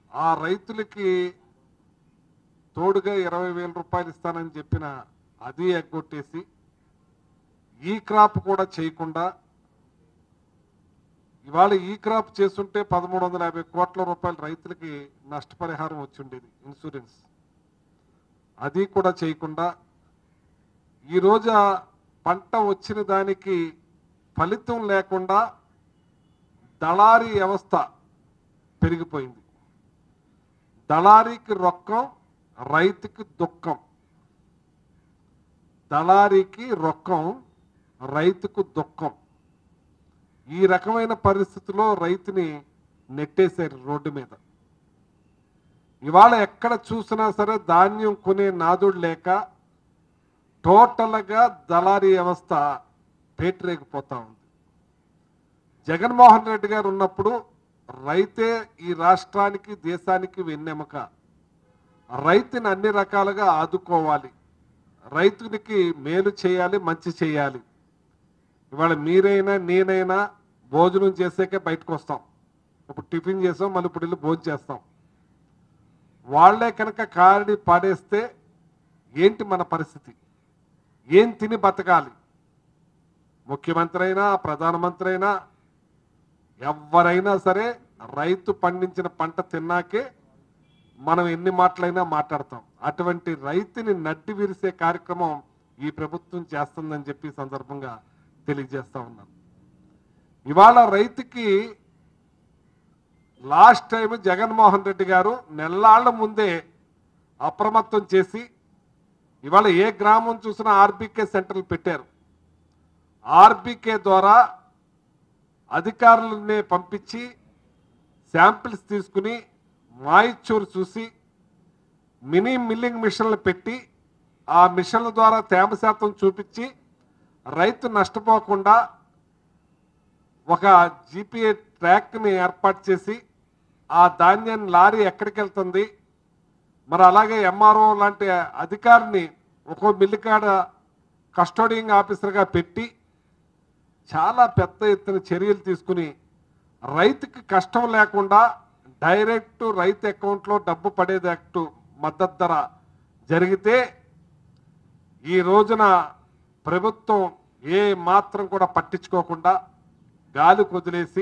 ఆ రైతులకి తోడుగా ఇరవై వేల రూపాయలు ఇస్తానని చెప్పిన అది ఎగ్గొట్టేసి ఈ క్రాప్ కూడా చేయకుండా ఇవాళ ఈ క్రాప్ చేస్తుంటే పదమూడు వందల యాభై కోట్ల రూపాయలు రైతులకి నష్టపరిహారం వచ్చి ఉండేది ఇన్సూరెన్స్ అది కూడా చేయకుండా ఈరోజు ఆ పంట వచ్చిన దానికి ఫలితం లేకుండా దళారీ వ్యవస్థ పెరిగిపోయింది దళారీకి రొక్కం రైతుకి దుఃఖం దళారీకి రొక్కం రైతుకు దుఃఖం ఈ రకమైన పరిస్థితిలో రైతుని నెట్టేశారు రోడ్డు మీద ఇవాళ ఎక్కడ చూసినా సరే ధాన్యం కొనే నాదుడు లేక టోటల్గా దళారీ వ్యవస్థ పేటరేగిపోతా ఉంది జగన్మోహన్ రెడ్డి గారు ఉన్నప్పుడు రైతే ఈ రాష్ట్రానికి దేశానికి వెన్నెముక రైతుని అన్ని రకాలుగా ఆదుకోవాలి రైతునికి మేలు చేయాలి మంచి చేయాలి ఇవాళ మీరైనా నేనైనా భోజనం చేసాకే బయటకు వస్తాం ఇప్పుడు టిఫిన్ చేసాం మళ్ళీ ఇప్పుడు వెళ్ళి భోజనం చేస్తాం వాళ్ళే కనుక కారడి పాడేస్తే ఏంటి మన పరిస్థితి ఏం తిని బతకాలి ముఖ్యమంత్రి అయినా ప్రధానమంత్రి అయినా ఎవరైనా సరే రైతు పండించిన పంట తిన్నాకే మనం ఎన్ని మాటలైనా మాట్లాడతాం అటువంటి రైతుని నడ్డి విరిసే కార్యక్రమం ఈ ప్రభుత్వం చేస్తుందని చెప్పి ఈ సందర్భంగా తెలియజేస్తా ఉన్నాను ఇవాళ రైతుకి లాస్ట్ టైం జగన్మోహన్ రెడ్డి గారు నెల్లాళ్ల ముందే అప్రమత్తం చేసి ఇవాళ ఏ గ్రామం చూసినా ఆర్బీకే సెంటర్లు పెట్టారు ఆర్బీకే ద్వారా అధికారులని పంపించి శాంపిల్స్ తీసుకుని మాయిచ్చూరు చూసి మినీ మిల్లింగ్ మిషన్లు పెట్టి ఆ మిషన్ల ద్వారా తేమ శాతం చూపించి రైతు నష్టపోకుండా ఒక జీపీఏ ట్రాక్ని ఏర్పాటు చేసి ఆ ధాన్యాన్ని లారీ ఎక్కడికి వెళ్తుంది మరి అలాగే ఎంఆర్ఓ లాంటి అధికారిని ఒక్కో మిల్లికాడ కస్టోడియింగ్ ఆఫీసర్గా పెట్టి చాలా పెద్ద ఎత్తున చర్యలు తీసుకుని రైతుకి కష్టం లేకుండా డైరెక్ట్ రైతు అకౌంట్లో డబ్బు పడేటట్టు మద్దతు ధర జరిగితే ఈ రోజున ప్రభుత్వం ఏ మాత్రం కూడా పట్టించుకోకుండా గాలి కొదిలేసి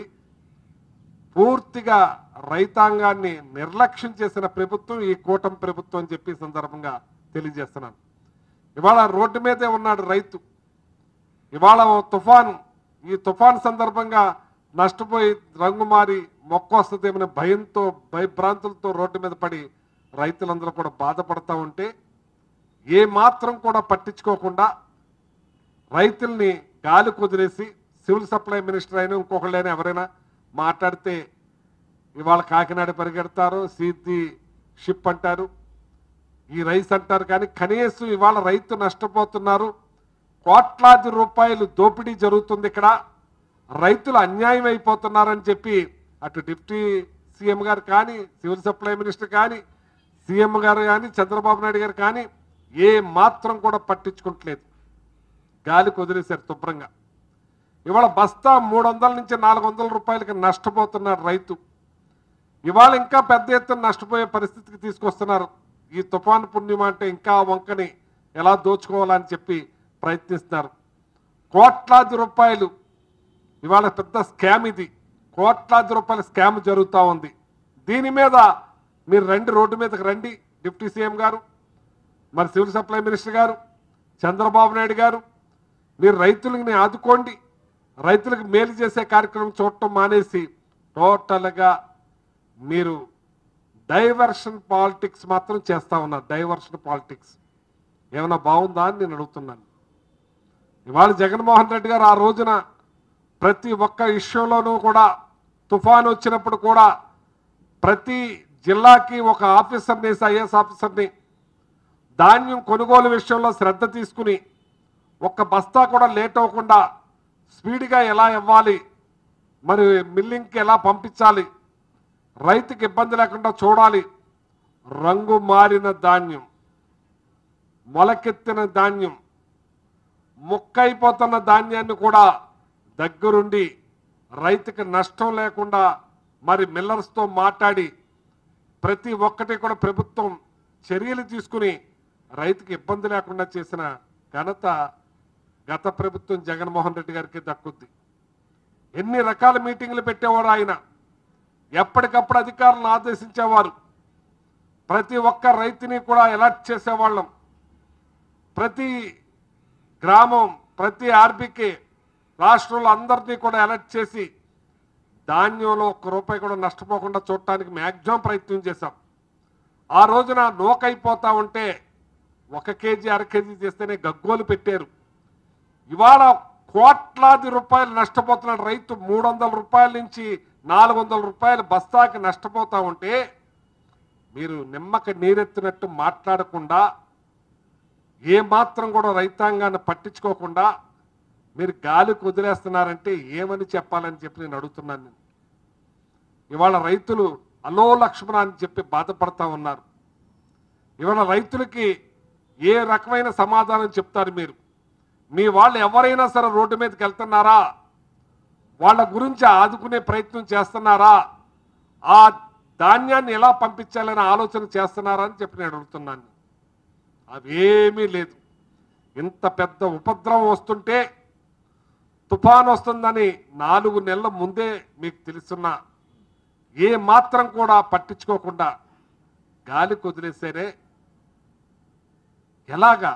పూర్తిగా రైతాంగాన్ని నిర్లక్ష్యం చేసిన ప్రభుత్వం ఈ కూటమి ప్రభుత్వం అని చెప్పి ఈ సందర్భంగా తెలియజేస్తున్నాను ఇవాళ రోడ్డు మీదే ఉన్నాడు రైతు ఇవాళ ఓ తుఫాన్ ఈ తుఫాన్ సందర్భంగా నష్టపోయి రంగు మారి మొక్క వస్తుందేమనే భయంతో భయభ్రాంతులతో రోడ్డు మీద పడి రైతులందరూ కూడా బాధపడతా ఉంటే ఏ మాత్రం కూడా పట్టించుకోకుండా రైతుల్ని గాలి కుదిరేసి సివిల్ సప్లై మినిస్టర్ అయినా ఇంకొకళ్ళైనా ఎవరైనా మాట్లాడితే ఇవాళ కాకినాడ పరిగెడతారు సీతి షిప్ అంటారు ఈ రైస్ అంటారు కానీ కనీసం ఇవాళ రైతు నష్టపోతున్నారు కోట్లాది రూపాయలు దోపిడీ జరుగుతుంది ఇక్కడ రైతులు అన్యాయం అయిపోతున్నారని చెప్పి అటు డిప్యూటీ సీఎం గారు కానీ సివిల్ సప్లై మినిస్టర్ కానీ సీఎం గారు కానీ చంద్రబాబు నాయుడు గారు కానీ ఏ మాత్రం కూడా పట్టించుకుంటలేదు గాలి కుదిరేశారు శుభ్రంగా ఇవాళ బస్తా మూడు వందల నుంచి నాలుగు వందల రూపాయలకి నష్టపోతున్నాడు రైతు ఇవాళ ఇంకా పెద్ద ఎత్తున నష్టపోయే పరిస్థితికి తీసుకొస్తున్నారు ఈ తుఫాను పుణ్యం అంటే ఇంకా ఆ వంకని ఎలా దోచుకోవాలని చెప్పి ప్రయత్నిస్తున్నారు కోట్లాది రూపాయలు ఇవాళ పెద్ద స్కామ్ ఇది కోట్లాది రూపాయల స్కామ్ జరుగుతూ ఉంది దీని మీద మీరు రండి రోడ్డు మీదకి రండి డిప్యూటీ సీఎం గారు మరి సివిల్ సప్లై మినిస్టర్ గారు చంద్రబాబు నాయుడు గారు మీరు రైతులని ఆదుకోండి రైతులకు మేలు చేసే కార్యక్రమం చూడటం మానేసి టోటల్గా మీరు డైవర్షన్ పాలిటిక్స్ మాత్రం చేస్తా ఉన్నారు డైవర్షన్ పాలిటిక్స్ ఏమైనా బాగుందా అని నేను అడుగుతున్నాను ఇవాళ జగన్మోహన్ రెడ్డి గారు ఆ రోజున ప్రతి ఒక్క ఇష్యూలోనూ కూడా తుఫాను వచ్చినప్పుడు కూడా ప్రతి జిల్లాకి ఒక ఆఫీసర్ని ఐఏఎస్ ఆఫీసర్ని ధాన్యం కొనుగోలు విషయంలో శ్రద్ధ తీసుకుని ఒక్క బస్తా కూడా లేట్ అవ్వకుండా స్పీడ్గా ఎలా ఇవ్వాలి మరి మిల్లింగ్కి ఎలా పంపించాలి రైతుకి ఇబ్బంది లేకుండా చూడాలి రంగు మారిన ధాన్యం మొలకెత్తిన ధాన్యం ముక్కైపోతున్న ధాన్యాన్ని కూడా దగ్గరుండి రైతుకి నష్టం లేకుండా మరి మిల్లర్స్తో మాట్లాడి ప్రతి ఒక్కటి కూడా ప్రభుత్వం చర్యలు తీసుకుని రైతుకి ఇబ్బంది లేకుండా చేసిన ఘనత గత ప్రభుత్వం జగన్మోహన్ రెడ్డి గారికి దక్కుద్ది ఎన్ని రకాల మీటింగ్లు పెట్టేవారు ఆయన ఎప్పటికప్పుడు అధికారులను ఆదేశించేవారు ప్రతి ఒక్క రైతుని కూడా అలర్ట్ చేసేవాళ్ళం ప్రతి గ్రామం ప్రతి ఆర్బీకే రాష్ట్రంలో అందరినీ కూడా అలర్ట్ చేసి ధాన్యంలో ఒక్క రూపాయి కూడా నష్టపోకుండా చూడటానికి మ్యాక్సిమం ప్రయత్నం చేశాం ఆ రోజున నోకైపోతా ఉంటే ఒక కేజీ అర కేజీ చేస్తేనే గగ్గోలు పెట్టారు ఇవాళ కోట్లాది రూపాయలు నష్టపోతున్న రైతు మూడు వందల రూపాయల నుంచి నాలుగు వందల రూపాయలు బస్తాకి నష్టపోతా ఉంటే మీరు నిమ్మక నీరెత్తినట్టు మాట్లాడకుండా ఏ మాత్రం కూడా రైతాంగాన్ని పట్టించుకోకుండా మీరు గాలికి వదిలేస్తున్నారంటే ఏమని చెప్పాలని చెప్పి నేను అడుగుతున్నాను నేను ఇవాళ రైతులు అలో లక్ష్మణ అని చెప్పి బాధపడతా ఉన్నారు ఇవాళ రైతులకి ఏ రకమైన సమాధానం చెప్తారు మీరు మీ వాళ్ళు ఎవరైనా సరే రోడ్డు మీదకి వెళ్తున్నారా వాళ్ళ గురించి ఆదుకునే ప్రయత్నం చేస్తున్నారా ఆ ధాన్యాన్ని ఎలా పంపించాలని ఆలోచన చేస్తున్నారా అని చెప్పి నేను అడుగుతున్నాను అవేమీ లేదు ఇంత పెద్ద ఉపద్రవం వస్తుంటే తుఫాన్ వస్తుందని నాలుగు నెలల ముందే మీకు తెలుసున్నా ఏ మాత్రం కూడా పట్టించుకోకుండా గాలికి వదిలేసారే ఎలాగా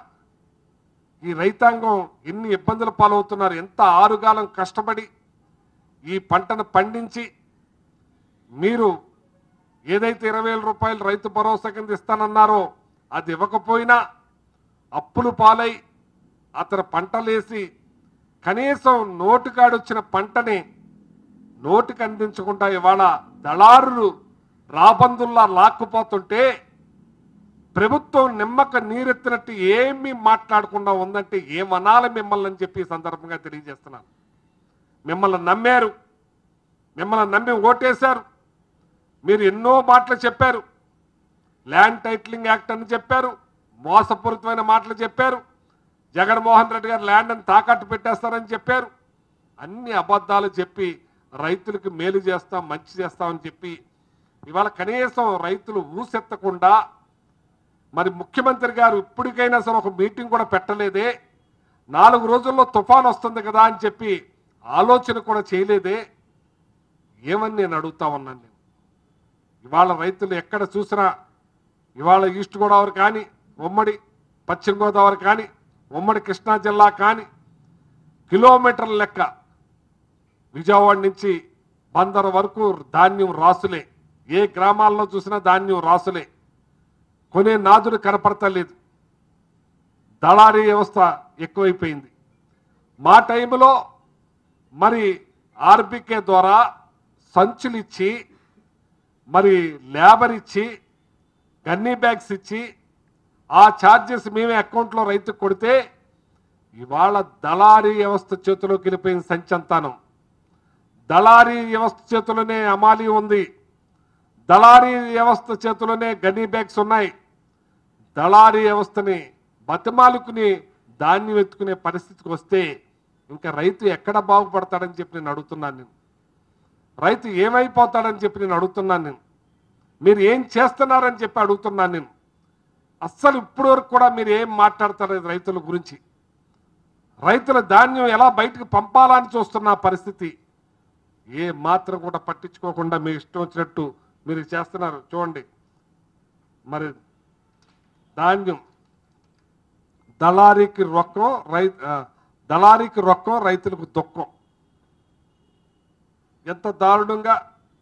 ఈ రైతాంగం ఎన్ని ఇబ్బందుల పాలవుతున్నారు ఎంత ఆరుగాలం కష్టపడి ఈ పంటను పండించి మీరు ఏదైతే ఇరవై వేల రూపాయలు రైతు భరోసా కింద ఇస్తానన్నారో అది ఇవ్వకపోయినా అప్పులు పాలై అతను పంటలేసి కనీసం నోటికాడొచ్చిన పంటని నోటికి అందించకుండా ఇవాళ దళారులు రాబందుల్లా లాక్కుపోతుంటే ప్రభుత్వం నిమ్మక నీరెత్తినట్టు ఏమీ మాట్లాడకుండా ఉందంటే ఏమనాలి మిమ్మల్ని అని చెప్పి ఈ సందర్భంగా తెలియజేస్తున్నాను మిమ్మల్ని నమ్మారు మిమ్మల్ని నమ్మి ఓటేశారు మీరు ఎన్నో మాటలు చెప్పారు ల్యాండ్ టైటిలింగ్ యాక్ట్ అని చెప్పారు మోసపూరితమైన మాటలు చెప్పారు జగన్మోహన్ రెడ్డి గారు ల్యాండ్ అని తాకట్టు పెట్టేస్తారని చెప్పారు అన్ని అబద్ధాలు చెప్పి రైతులకు మేలు చేస్తాం మంచి చేస్తామని చెప్పి ఇవాళ కనీసం రైతులు ఊసెత్తకుండా మరి ముఖ్యమంత్రి గారు ఇప్పటికైనా సరే ఒక మీటింగ్ కూడా పెట్టలేదే నాలుగు రోజుల్లో తుఫాన్ వస్తుంది కదా అని చెప్పి ఆలోచన కూడా చేయలేదే ఏమని నేను అడుగుతా ఉన్నాను నేను ఇవాళ రైతులు ఎక్కడ చూసినా ఇవాళ ఈస్ట్ గోదావరి కానీ ఉమ్మడి పశ్చిమ గోదావరి కానీ ఉమ్మడి కృష్ణా జిల్లా కానీ కిలోమీటర్ల లెక్క విజయవాడ నుంచి బందర్ వరకు ధాన్యం రాసులే ఏ గ్రామాల్లో చూసినా ధాన్యం రాసులే కొనే నాదుడు కనపడతలేదు దళారీ వ్యవస్థ ఎక్కువైపోయింది మా టైంలో మరి ఆర్బికే ద్వారా సంచులు ఇచ్చి మరి లేబర్ ఇచ్చి గన్నీ బ్యాగ్స్ ఇచ్చి ఆ ఛార్జెస్ మేమే అకౌంట్లో రైతుకు కొడితే ఇవాళ దళారీ వ్యవస్థ చేతిలోకి వెళ్ళిపోయిన సంచంతానం దళారీ వ్యవస్థ చేతిలోనే అమాలి ఉంది దళారీ వ్యవస్థ చేతిలోనే గనీ బ్యాగ్స్ ఉన్నాయి దళారీ వ్యవస్థని బతిమాలుకుని ధాన్యం ఎత్తుకునే పరిస్థితికి వస్తే ఇంకా రైతు ఎక్కడ బాగుపడతాడని చెప్పి నేను అడుగుతున్నాను నేను రైతు ఏమైపోతాడని చెప్పి నేను అడుగుతున్నాను నేను మీరు ఏం చేస్తున్నారని చెప్పి అడుగుతున్నాను నేను అస్సలు ఇప్పటి వరకు కూడా మీరు ఏం మాట్లాడతారు రైతుల గురించి రైతుల ధాన్యం ఎలా బయటకు పంపాలని చూస్తున్న పరిస్థితి ఏ మాత్రం కూడా పట్టించుకోకుండా మీ ఇష్టం వచ్చినట్టు మీరు చేస్తున్నారు చూడండి మరి ధాన్యం దళారీకి రొక్కం రై ఆ, దళారీకి రొక్కం రైతులకు దుఃఖం ఎంత దారుణంగా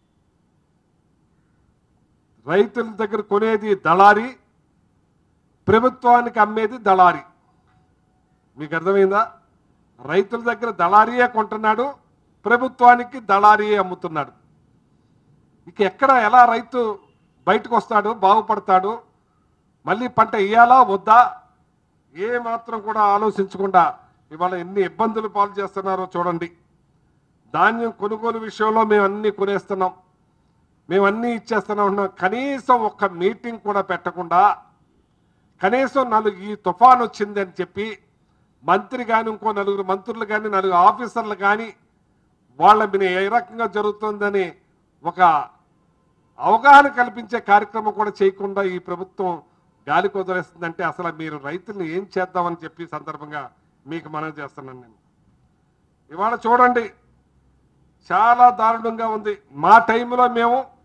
రైతుల దగ్గర కొనేది దళారీ ప్రభుత్వానికి అమ్మేది దళారీ మీకు అర్థమైందా రైతుల దగ్గర దళారీయే కొంటున్నాడు ప్రభుత్వానికి దళారీయే అమ్ముతున్నాడు ఇక ఎక్కడ ఎలా రైతు బయటకు వస్తాడు బాగుపడతాడు మళ్ళీ పంట వేయాలా వద్దా ఏ మాత్రం కూడా ఆలోచించకుండా ఇవాళ ఎన్ని ఇబ్బందులు పాలు చేస్తున్నారో చూడండి ధాన్యం కొనుగోలు విషయంలో మేము అన్నీ కొనేస్తున్నాం మేము అన్నీ ఇచ్చేస్తూనే ఉన్నాం కనీసం ఒక్క మీటింగ్ కూడా పెట్టకుండా కనీసం నలుగు ఈ తుఫాన్ వచ్చింది అని చెప్పి మంత్రి కానీ ఇంకో నలుగురు మంత్రులు కానీ నలుగురు ఆఫీసర్లు కానీ వాళ్ళ మీద ఏ రకంగా జరుగుతుందని ఒక అవగాహన కల్పించే కార్యక్రమం కూడా చేయకుండా ఈ ప్రభుత్వం గాలి కుదిరేస్తుందంటే అసలు మీరు రైతుల్ని ఏం చేద్దామని చెప్పి ఈ సందర్భంగా మీకు మనవి చేస్తున్నాను నేను ఇవాళ చూడండి చాలా దారుణంగా ఉంది మా టైంలో మేము